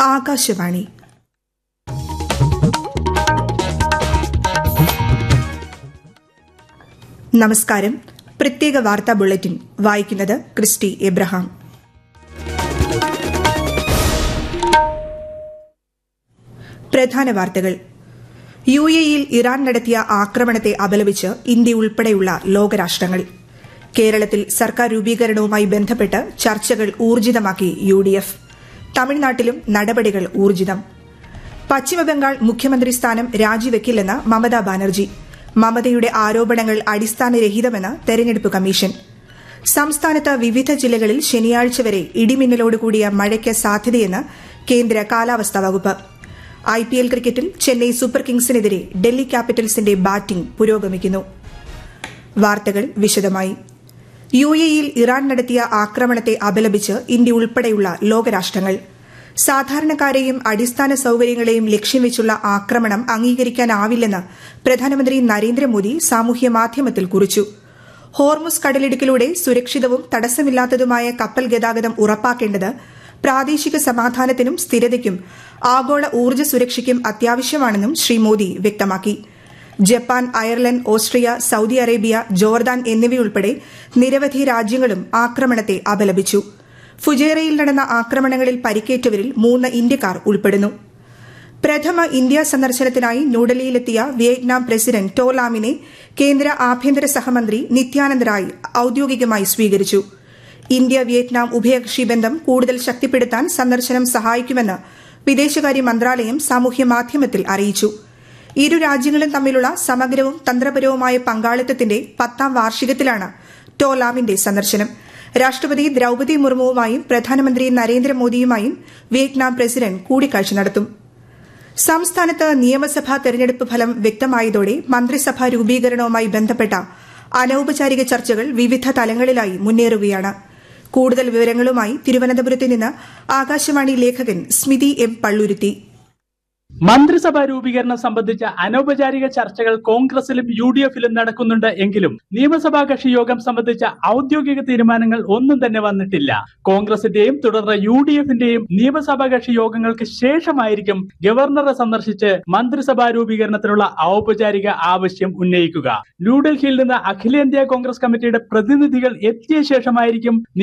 ആകാശവാണി നമസ്കാരം പ്രത്യേക വാർത്താ ബുള്ളറ്റിൻ വായിക്കുന്നത് ക്രിസ്റ്റി എബ്രഹാം പ്രധാന വാർത്തകൾ യു എയിൽ ഇറാൻ നടത്തിയ ആക്രമണത്തെ അപലപിച്ച് ഇന്ത്യ ഉൾപ്പെടെയുള്ള ലോകരാഷ്ട്രങ്ങൾ കേരളത്തിൽ സർക്കാർ രൂപീകരണവുമായി ബന്ധപ്പെട്ട് ചർച്ചകൾ ഊർജിതമാക്കി യു ഡി എഫ് തമിഴ്നാട്ടിലും നടപടികൾ ഊർജിതം പശ്ചിമബംഗാൾ മുഖ്യമന്ത്രി സ്ഥാനം രാജിവെക്കില്ലെന്ന് മമതാ ബാനർജി മമതയുടെ ആരോപണങ്ങൾ അടിസ്ഥാനരഹിതമെന്ന് തെരഞ്ഞെടുപ്പ് കമ്മീഷൻ സംസ്ഥാനത്ത് വിവിധ ജില്ലകളിൽ ശനിയാഴ്ച വരെ ഇടിമിന്നലോടുകൂടിയ മഴയ്ക്ക് സാധ്യതയെന്ന് കേന്ദ്ര കാലാവസ്ഥാ വകുപ്പ് ഐപിഎൽ ക്രിക്കറ്റിൽ ചെന്നൈ സൂപ്പർ കിങ്സിനെതിരെ ഡൽഹി ക്യാപിറ്റൽസിന്റെ ബാറ്റിംഗ് പുരോഗമിക്കുന്നു വാർത്തകൾ വിശദമായി യു എയിൽ ഇറാൻ നടത്തിയ ആക്രമണത്തെ അപലപിച്ച് ഇന്ത്യ ഉൾപ്പെടെയുള്ള ലോകരാഷ്ട്രങ്ങൾ സാധാരണക്കാരെയും അടിസ്ഥാന സൌകര്യങ്ങളെയും ലക്ഷ്യം വെച്ചുള്ള ആക്രമണം അംഗീകരിക്കാനാവില്ലെന്ന് പ്രധാനമന്ത്രി നരേന്ദ്രമോദി സാമൂഹ്യ മാധ്യമത്തിൽ കുറിച്ചു ഹോർമുസ് കടലിടുക്കിലൂടെ സുരക്ഷിതവും തടസ്സമില്ലാത്തതുമായ കപ്പൽ ഗതാഗതം ഉറപ്പാക്കേണ്ടത് പ്രാദേശിക സമാധാനത്തിനും സ്ഥിരതയ്ക്കും ആഗോള ഊർജ്ജ സുരക്ഷയ്ക്കും അത്യാവശ്യമാണെന്നും ശ്രീ മോദി വ്യക്തമാക്കി Japan Ireland Austria Saudi Arabia Jordan എന്നിവയുൾപ്പെടെ നിരവധി രാജ്യങ്ങളും ആക്രമണത്തെ അപലപിച്ചു ഫുജേറയിൽ നടന്ന ആക്രമണങ്ങളിൽ പരിക്കേറ്റവരിൽ മൂന്ന് ഇന്ത്യക്കാർ ഉൾപ്പെടുന്നു പ്രഥമ ഇന്ത്യ സന്ദർശനത്തിനായി ന്യൂഡൽഹിയിലെത്തിയ വിയറ്റ്നാം പ്രസിഡന്റ് ടോ ലാമിനെ കേന്ദ്ര ആഭ്യന്തര സഹമന്ത്രി നിത്യാനന്ദ് റായ് ഔദ്യോഗികമായി സ്വീകരിച്ചു ഇന്ത്യ വിയറ്റ്നാം ഉഭയകക്ഷി ബന്ധം കൂടുതൽ ശക്തിപ്പെടുത്താൻ സന്ദർശനം സഹായിക്കുമെന്ന് വിദേശകാര്യ മന്ത്രാലയം സാമൂഹ്യ മാധ്യമത്തിൽ അറിയിച്ചു ഇരു രാജ്യങ്ങളും തമ്മിലുള്ള സമഗ്രവും തന്ത്രപരവുമായ പങ്കാളിത്തത്തിന്റെ പത്താം വാർഷികത്തിലാണ് ടോ ലാമിന്റെ സന്ദർശനം രാഷ്ട്രപതി ദ്രൌപതി മുർമുവുമായും പ്രധാനമന്ത്രി നരേന്ദ്രമോദിയുമായും വിയറ്റ്നാം പ്രസിഡന്റ് കൂടിക്കാഴ്ച നടത്തും സംസ്ഥാനത്ത് നിയമസഭാ തെരഞ്ഞെടുപ്പ് ഫലം വ്യക്തമായതോടെ മന്ത്രിസഭാ രൂപീകരണവുമായി ബന്ധപ്പെട്ട അനൌപചാരിക ചർച്ചകൾ വിവിധ തലങ്ങളിലായി മുന്നേറുകയാണ് കൂടുതൽ വിവരങ്ങളുമായി തിരുവനന്തപുരത്ത് നിന്ന് ആകാശവാണി ലേഖകൻ സ്മിതി എം പള്ളുരുത്തി മന്ത്രിസഭാ രൂപീകരണം സംബന്ധിച്ച അനൗപചാരിക ചർച്ചകൾ കോൺഗ്രസിലും യു ഡി എഫിലും നടക്കുന്നുണ്ട് എങ്കിലും നിയമസഭാ കക്ഷി യോഗം സംബന്ധിച്ച ഔദ്യോഗിക തീരുമാനങ്ങൾ ഒന്നും തന്നെ വന്നിട്ടില്ല കോൺഗ്രസിന്റെയും തുടർന്ന് യു ഡി എഫിന്റെയും നിയമസഭാ കക്ഷി യോഗങ്ങൾക്ക് ശേഷമായിരിക്കും ഗവർണറെ സന്ദർശിച്ച് മന്ത്രിസഭാ രൂപീകരണത്തിനുള്ള ഔപചാരിക ആവശ്യം ഉന്നയിക്കുക ന്യൂഡൽഹിയിൽ നിന്ന് അഖിലേന്ത്യാ കോൺഗ്രസ് കമ്മിറ്റിയുടെ പ്രതിനിധികൾ എത്തിയ ശേഷമായിരിക്കും